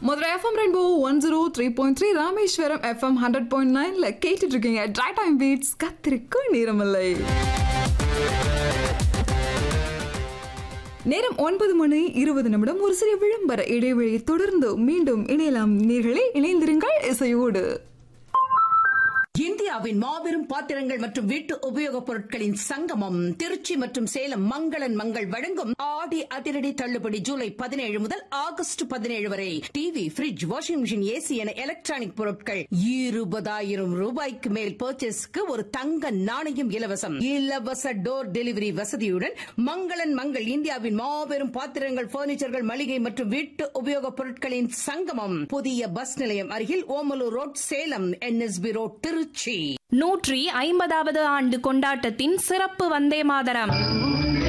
Madurai FM rainbow one zero three point three Rameswaram FM hundred point நைன்ல கேட்டுட்டு இருக்கீங்க try time beats கத்திருக்கு நேரமில்லை நேரம் ஒன்பது மணி இருபது நிமிடம் ஒரு சிறிய விளம்பர இடைவெளியை தொடர்ந்து மீண்டும் இணையலாம் நீர்களே இணைந்திருங்கள் இசையோடு இந்தியாவின் மாபெரும் பாத்திரங்கள் மற்றும் வீட்டு உபயோகப் பொருட்களின் சங்கமம் திருச்சி மற்றும் சேலம் மங்களன் மங்கள் வழங்கும் ஆடி அதிரடி தள்ளுபடி ஜூலை பதினேழு முதல் ஆகஸ்ட் பதினேழு வரை TV fridge washing machine AC என எலக்ட்ரானிக் பொருட்கள் இருபதாயிரம் ரூபாய்க்கு மேல் பர்ச்சேஸ்க்கு ஒரு தங்க நாணயம் இலவசம் இலவச டோர் டெலிவரி வசதியுடன் மங்களன் மங்கள் இந்தியாவின் மாபெரும் பாத்திரங்கள் பர்னிச்சர்கள் மளிகை மற்றும் வீட்டு உபயோகப் பொருட்களின் சங்கமம் புதிய பஸ் நிலையம் அருகில் Omalur road Salem NSP road Trichy நூற்றி ஐம்பதாவது ஆண்டு கொண்டாட்டத்தின் சிறப்பு வந்தே மாதரம்